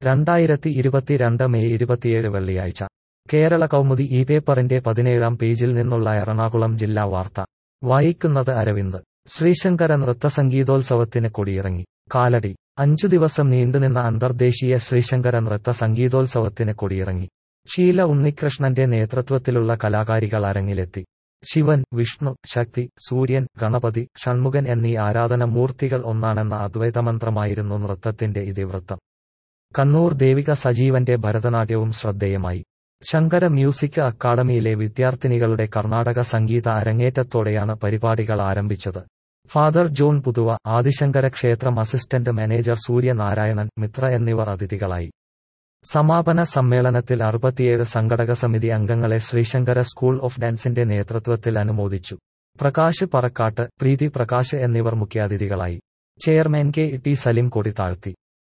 രണ്ടായിരത്തി ഇരുപത്തിരണ്ട് മെയ് ഇരുപത്തിയേഴ് വെള്ളിയാഴ്ച കേരള കൗമുദി ഈ പേപ്പറിന്റെ പതിനേഴാം പേജിൽ നിന്നുള്ള എറണാകുളം ജില്ലാ വാർത്ത വായിക്കുന്നത് അരവിന്ദ് ശ്രീശങ്കര നൃത്തസംഗീതോത്സവത്തിന് കൊടിയിറങ്ങി കാലടി അഞ്ചു ദിവസം നീണ്ടുനിന്ന അന്തർദേശീയ ശ്രീശങ്കര നൃത്ത സംഗീതോത്സവത്തിന് കൊടിയിറങ്ങി ഷീല ഉണ്ണികൃഷ്ണന്റെ നേതൃത്വത്തിലുള്ള കലാകാരികൾ അരങ്ങിലെത്തി ശിവൻ വിഷ്ണു ശക്തി സൂര്യൻ ഗണപതി ഷൺമുഖൻ എന്നീ ആരാധന മൂർത്തികൾ ഒന്നാണെന്ന അദ്വൈതമന്ത്രമായിരുന്നു നൃത്തത്തിന്റെ ഇതിവൃത്തം കണ്ണൂർ ദേവിക സജീവന്റെ ഭരതനാട്യവും ശ്രദ്ധേയമായി ശങ്കര മ്യൂസിക് അക്കാദമിയിലെ വിദ്യാർത്ഥിനികളുടെ കർണാടക സംഗീത അരങ്ങേറ്റത്തോടെയാണ് പരിപാടികൾ ആരംഭിച്ചത് ഫാദർ ജോൺ പുതുവ ആദിശങ്കര ക്ഷേത്രം അസിസ്റ്റന്റ് മാനേജർ സൂര്യനാരായണൻ മിത്ര എന്നിവർ അതിഥികളായി സമാപന സമ്മേളനത്തിൽ അറുപത്തിയേഴ് സംഘടക സമിതി അംഗങ്ങളെ ശ്രീശങ്കര സ്കൂൾ ഓഫ് ഡാൻസിന്റെ നേതൃത്വത്തിൽ അനുമോദിച്ചു പ്രകാശ് പറക്കാട്ട് പ്രീതി പ്രകാശ് എന്നിവർ മുഖ്യാതിഥികളായി ചെയർമാൻ കെ ടി സലിം കൊടി താഴ്ത്തി